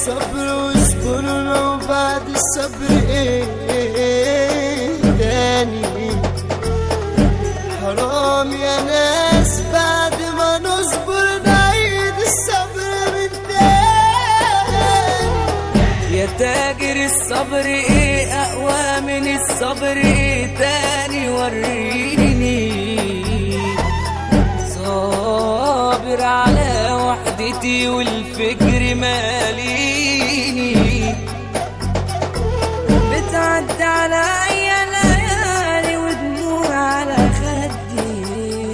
الصبر واصبرنا وبعد الصبر ايه تاني حرام يا ناس بعد ما نصبر نعيد الصبر من تاني يا تاجر الصبر ايه اقوى من الصبر ايه تاني وريني صابر على وحدتي والفكر ماليني بتعدي عليا ليالي ودموع على خدي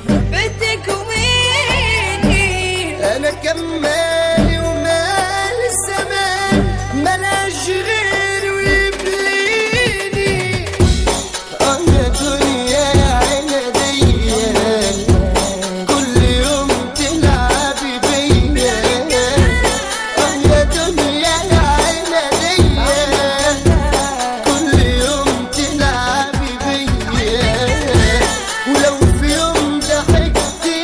بتكويني انا كمالي ومال الزمان ملاش غير ويبليني اه يا دنيا يا عنادية كل يوم تلعبي بيا اه يا دنيا يا عنادية كل يوم تلعبي بيا ولو في يوم ضحكتي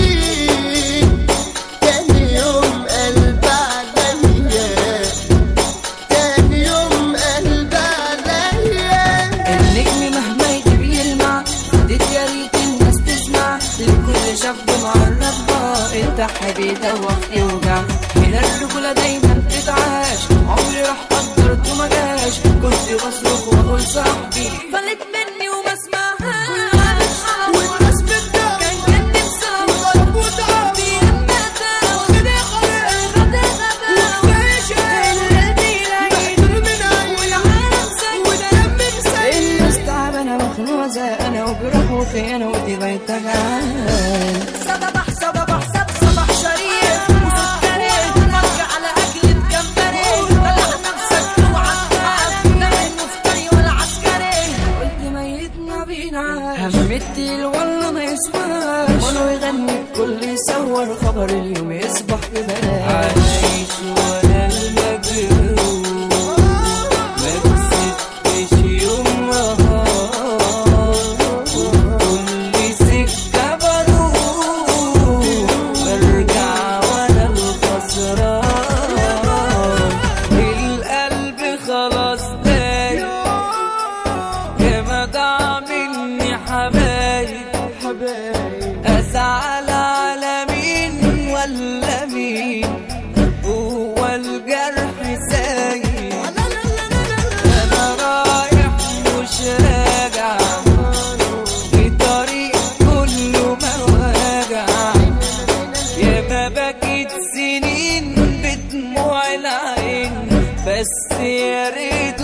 تاني يوم قلب عليا تاني يوم قلب عليا النجم مهما يجيب يلمع ديت يا ريت الناس تسمع لكل شاب معرضها التحب يدوخ يوجع هنا الرجولة دايما تتعاش عمري راح قدرت وما جاش كنت بصرخ واقول صاحبي فلت مني وما اسمعهاش والناس بتدور كان جنبي مصور وضعبي المدى وخدي خرق غدا غدا الذي لا يدور من عيني والعالم ساكت والدم مسيل الناس تعبانة مخنوقة زهقانة وجروح وخيانة ودي غاية جعان صباح صباح سب صباح شريف وسكري فرج على أكلة جمبري طلع نفسك اوعى تتعب لا المفتري ولا عسكري قلت ميتنا بينا همتي والله ما يسواش ولو يغني الكل يصور خبر اليوم يصبح ببلاش عايش وانا المجروح ما كسبتش يوم نهار وكل سكة بروح برجع وانا الخسران القلب خلاص دايب يا ما ضاع مني حبايب حبايب أزعل على مين ولا مين هو الجرح سايب أنا رايح مش راجع في طريق كله مواجع يا ما بكيت سنين بدموع العين بس يا ريت